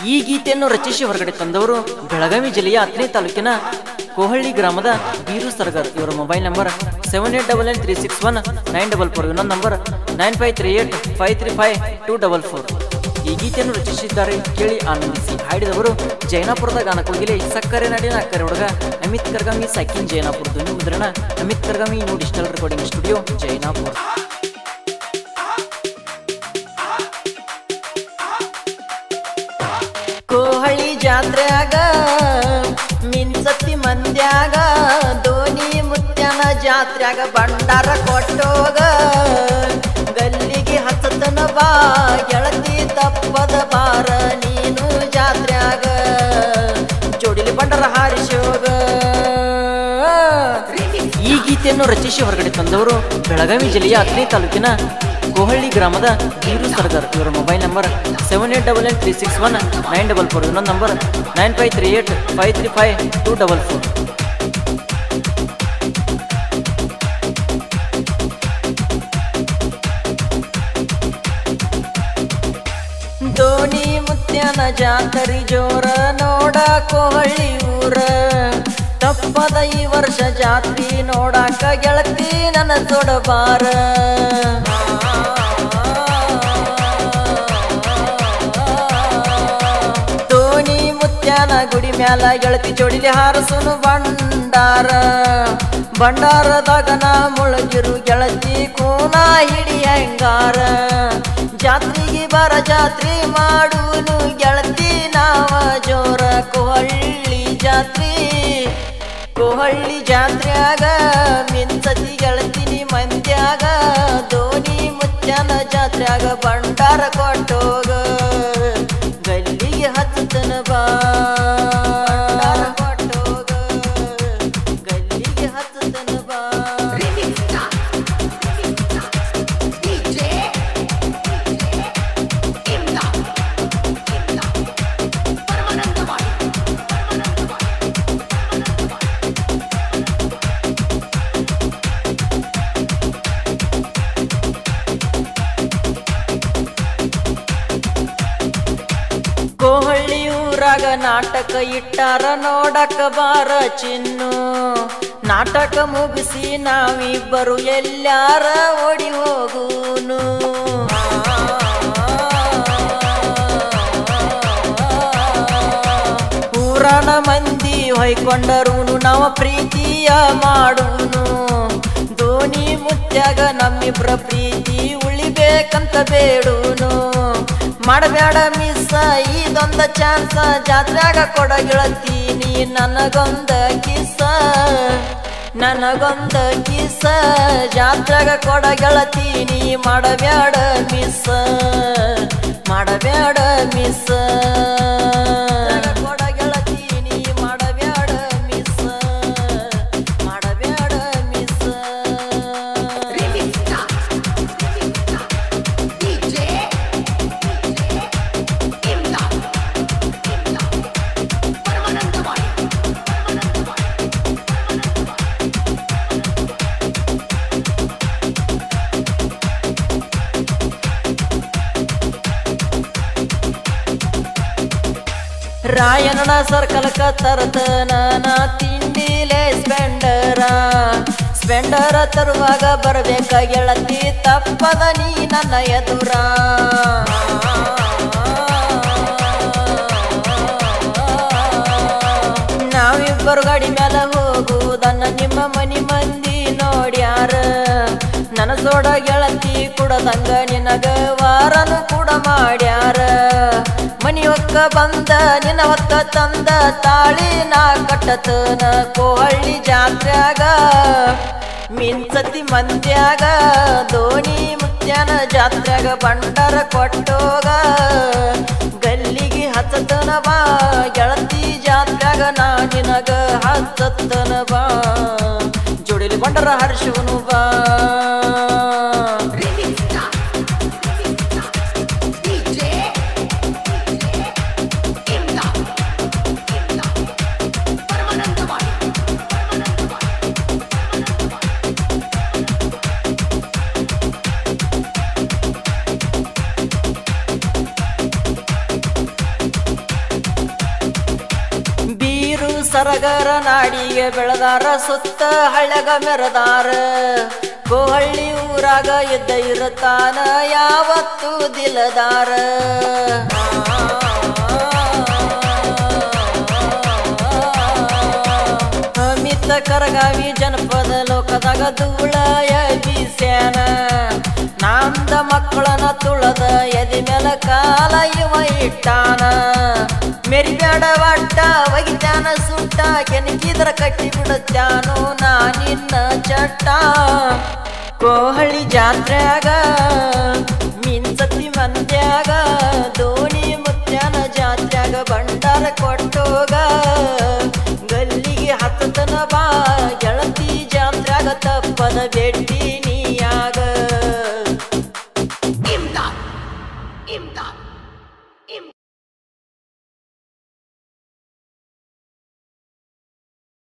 ಈ ಗೀತೆಯನ್ನು ರಚಿಸಿ ಹೊರಗಡೆ ತಂದವರು ಬೆಳಗಾವಿ ಜಿಲ್ಲೆಯ ಹತ್ತನೇ ತಾಲೂಕಿನ ಕೋಹಳ್ಳಿ ಗ್ರಾಮದ ಬೀರು ಸರ್ಗರ್ ಇವರ mobile number seven eight double nine three six one nine double four ಇನ್ನೊಂದು number nine five three eight five three five two double four ಈ ಗೀತೆಯನ್ನು ರಚಿಸಿದ್ದಾರೆ ಕೇಳಿ ಆನಂದಿಸಿ ಹಾಡಿದವರು ಜೈನಾಪುರದ ಗಾನಕೋಗಿಲೆ ಸಕ್ಕರೆ ನಾಡಿನ ಅಕ್ಕರೆ ಹುಡುಗ ಅಮಿತ್ ಕರ್ಗಾಮಿ ಸೈಕಿನ್ ಜೈನಾಪುರ ಧ್ವನಿ ಮುದ್ರಣ Amit Kargami new digital recording studio Jainapura ಕೋಹಳಿ ಜಾತ್ರ್ಯಾಗ ಮಿನ್ಸತಿ ಮಂದ್ಯಾಗ ದೋನಿ ಮುತ್ಯನ ಜಾತ್ರ್ಯಾಗ ಭಂಡಾರ ಕೊಟ್ಟೋಗ ಗಲ್ಲಿಗೆ ಹತ್ತತನ ಬಾ ಗೆಳತಿ ತಪ್ಪದ ಬಾರ ನೀನು ಜಾತ್ರ್ಯಾಗ ಜೋಡಿಲಿ ಭಂಡಾರ ಹಾರಿಸೋಗ ಈ ಗೀತೆಯನ್ನು ರಚಿಸಿ ಹೊರಗಡೆ ತಂದವರು ಬೆಳಗಾವಿ ಜಿಲ್ಲೆಯ ಹತ್ತನೇ ತಾಲೂಕಿನ ಕೋಹಳ್ಳಿ ಗ್ರಾಮದ ಬೀರು ಸರ್ಗರ್ ಇವರ mobile number seven eight double eight three six one nine double four ಇನ್ನೊಂದು number nine five three eight five three five two double four ದೋಣಿ ಮುತ್ಯನ ಜಾತರಿ ಜೋರ ನೋಡ ಕೋಹಳ್ಳಿ ಊರ ತಪ್ಪದ ಈ ವರ್ಷ ಜಾತ್ರಿ ನೋಡಾಕ ಗೆಳತಿ ನನ್ನ ತೊಡಬಾರ ದೋಣಿ ಮುತ್ಯನ ಗುಡಿ ಮ್ಯಾಲ ಗೆಳತಿ ಜೋಡಿಲಿ ಹಾರಸುನು ಭಂಡಾರ ಭಂಡಾರದಾಗ ನಾ ಮುಳಗಿರು ಗೆಳತಿ ಕೂನ ಹಿಡಿಯಂಗಾರ ಜಾತ್ರೆಗೆ ಬರ ಜಾತ್ರೆ ಮಾಡುನು ಗೆಳತಿ ನಾವ ಜೋರ ಕೋಹಳ್ಳಿ ಜಾತ್ರೆ ಕೋಹಳ್ಳಿ ಜಾತ್ರ್ಯಾಗ ಮಿಂಚತಿ ಗೆಳತಿನಿ ಮಂದ್ಯಾಗ ದೋನಿ ಮುತ್ಯನ ಜಾತ್ರ್ಯಾಗ ಭಂಡಾರ ಕೊಟ್ಟೋಗ ಗಲ್ಲಿಗೆ ಹತ್ತನ ಬಾ ಭಂಡಾರ ಕೊಟ್ಟೋಗ ಗಲ್ಲಿಗೆ ಹತ್ತನ ಬಾ ಕೋಹಳ್ಳಿ ಊರಾಗ ನಾಟಕ ಇಟ್ಟಾರ ನೋಡಕ ಬಾರ ಚಿನ್ನು ನಾಟಕ ಮುಗಿಸಿ ನಾವಿಬ್ಬರು ಎಲ್ಲಾರ ಓಡಿ ಹೋಗುನು ಊರನ ಮಂದಿ ಹೊಯ್ಕೊಂಡರುನು ನಾವು ಪ್ರೀತಿಯ ಮಾಡುನು ದೋಣಿ ಮುತ್ಯಾಗ ನಮ್ಮಿಬ್ರ ಪ್ರೀತಿ ಉಳಿಬೇಕಂತ ಬೇಡುನು ಮಾಡಬೇಡ ಮಿಸ್ ಇದೊಂದ ಚಾನ್ಸ ಜಾತ್ರ್ಯಾಗ ಕೊಡಗಿಳತೀನಿ ನನಗೊಂದ ಕಿಸ ನನಗೊಂದ ಕಿಸ ಜಾತ್ರೆಗ ಕೊಡ ಗೆಳತೀನಿ ಮಾಡಬ್ಯಾಡ ಮಿಸ್ ಮಾಡಬ್ಯಾಡ ಮಿಸ್ ಕೊಡ ಗೆಳತೀನಿ ಮಾಡಬ್ಯಾಡ ಮಿಸ್ ಮಾಡಬ್ಯಾಡ ಮಿಸ್ ರಾಯಣ್ಣ ಸರ್ಕಲ್ಕ ತರ್ತನ ನಾ ತಿಂಡಿಲೆ ಸ್ಪೆಂಡರ ಸ್ಪೆಂಡರ ತರುವಾಗ ಬರ್ಬೇಕ ಗೆಳತಿ ತಪ್ಪದ ನೀ ನನ್ನ ಎದುರ ನಾವಿಬ್ಬರು ಗಾಡಿ ಮ್ಯಾಲ ಹೋಗುವುದನ್ನ ನಿಮ್ಮ ಮನಿ ಮಂದಿ ನೋಡ್ಯಾರ ನನ್ನ ಸೋಡ ಗೆಳತಿ ಕುಡದಂಗ ನಿನಗ ವಾರನು ಕೂಡ ಮಾಡ್ಯಾರ ಮನಿ ಹೊಕ್ಕ ಬಂದ ನಿನ್ನ ಹೊತ್ತ ತಂದ ತಾಳಿ ನಾ ಕಟ್ಟತನ ಕೋಹಳ್ಳಿ ಜಾತ್ರ್ಯಾಗ ಮಿನ್ಸತಿ ಮಂದ್ಯಾಗ ದೋಣಿ ಮುತ್ಯನ ಜಾತ್ರ್ಯಾಗ ಬಂಡರ ಕೊಟ್ಟೋಗ ಗಲ್ಲಿಗೆ ಹತ್ತತನ ಬಾ ಗೆಳತಿ ಜಾತ್ರ್ಯಾಗ ನಾ ನಿನಗ ಹತ್ತತನ ಬಾ ಜೋಡಿಲಿ ಬಂಡರ ಹರ್ಷವನು ಬಾ ಸರಗರ ನಾಡಿಗೆ ಬೆಳೆದಾರ ಸುತ್ತ ಹಳ್ಳಗ ಮೆರದಾರ ಕೋಹಳ್ಳಿ ಊರಾಗ ಎದ್ದ ಇರುತ್ತಾನ ಯಾವತ್ತು ದಿಲದಾರ ಅಮಿತ ಕರಗಾವಿ ಜನಪದ ಲೋಕದಾಗ ಧೂಳಯ ಬೀಸ್ಯಾನ ನಾಂದ ಮಕ್ಕಳನ ತುಳದ ಎದಿ ಮೇಲ ಕಾಲ ಇವ ಇಟ್ಟಾನ ಮೆರಿಬೇಡ ಒಟ್ಟ ಒಗಿತಾನ ಸುಟ್ಟ ಕೆನಕಿದ್ರ ಕಟ್ಟಿ ಬಿಡುತ್ತಾನು ನಾನಿನ್ನ ಚಟ್ಟ ಕೋಹಳಿ ಜಾತ್ರ್ಯಾಗ ಮಿಂಚತಿ ಮಂದ್ಯಾಗ ದೋಣಿ ಮುತ್ಯಾನ ಜಾತ್ರ್ಯಾಗ ಭಂಡಾರ ಕೊಟ್ಟೋಗ ಗಲ್ಲಿಗೆ ಹತ್ತತನ ಬಾ ಗೆಳತಿ ಜಾತ್ರ್ಯಾಗ ತಪ್ಪದ ಭೇಟಿ ನೀ